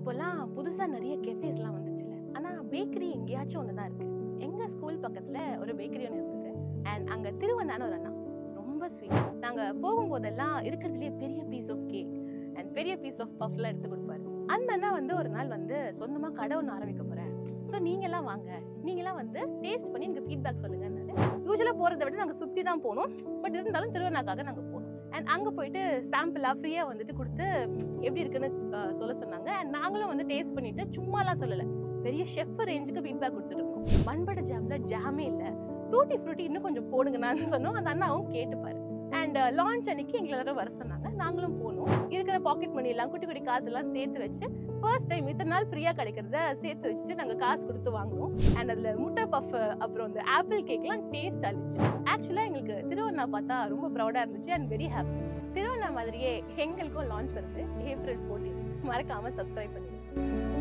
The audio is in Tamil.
இப்போல்லாம் புதுசா நிறைய கெஃபேஸ்லாம் வந்துச்சுல ஆனா பேக்கரி எங்கேயாச்சும் ஒன்று தான் இருக்கு எங்க ஸ்கூல் பக்கத்துல ஒரு பேக்கரி ஒன்று இருந்தது அண்ட் அங்க திருவண்ணான்னு ஒரு அண்ணா ரொம்ப ஸ்வீட் நாங்க போகும்போதெல்லாம் இருக்கிறதுலயே பெரிய பீஸ் ஆஃப் கேக் அண்ட் பெரிய பீஸ் ஆஃப் பஃப்லாம் எடுத்து கொடுப்பாரு அந்த அண்ணா வந்து ஒரு நாள் வந்து சொந்தமா கடை ஒன்று ஆரம்பிக்க போறேன் ஸோ நீங்கெல்லாம் வாங்க நீங்கெல்லாம் வந்து டேஸ்ட் பண்ணி எனக்கு ஃபீட்பேக் சொல்லுங்கன்னாரு யூஸ்வலாக போகிறத விட நாங்கள் சுற்றி தான் போனோம் பட் இருந்தாலும் திருவண்ணாக்காக நாங்கள் போனோம் அண்ட் அங்கே போயிட்டு சாம்பிளாக ஃப்ரீயாக வந்துட்டு கொடுத்து எப்படி இருக்குன்னு அஹ், சொல்ல சொன்னாங்க அண்ட் நாங்களும் வந்து டேஸ்ட் பண்ணிட்டு சும்மாலாம் சொல்லலை பெரிய ஷெஃப் ரேஞ்சுக்கு ஃபீட்பேக் கொடுத்துருக்கோம் மண்பட ஜாமில் ஜாமே இல்லை டூட்டி ஃப்ரூட்டி இன்னும் கொஞ்சம் போடுங்கண்ணான்னு சொன்னோம் அந்த அண்ணாவும் கேட்டுப்பாரு அண்ட் லான்ச் அன்னைக்கு எங்களை எல்லாரும் வர சொன்னாங்க நாங்களும் போனோம் இருக்கிற பாக்கெட் மணி எல்லாம் குட்டி குட்டி காசு எல்லாம் சேர்த்து வச்சு ஃபர்ஸ்ட் டைம் இத்தனை நாள் ஃப்ரீயாக கிடைக்கிறத சேர்த்து வச்சுட்டு நாங்கள் காசு கொடுத்து வாங்கினோம் அண்ட் அதில் முட்டை பஃப் அப்புறம் இந்த ஆப்பிள் கேக்லாம் டேஸ்ட் அழிச்சு ஆக்சுவலாக எங்களுக்கு திருவண்ணா பார்த்தா ரொம்ப ப்ரௌடாக இருந்துச்சு அண்ட் வெரி ஹாப்பி திருவண்ணா மாதிரியே எங்களுக்கும் லான்ச் வருது ஏப்ரல் ஃபோர்டீன் மறக்காமல் சப்ஸ்கிரைப் பண்ணிடுங்க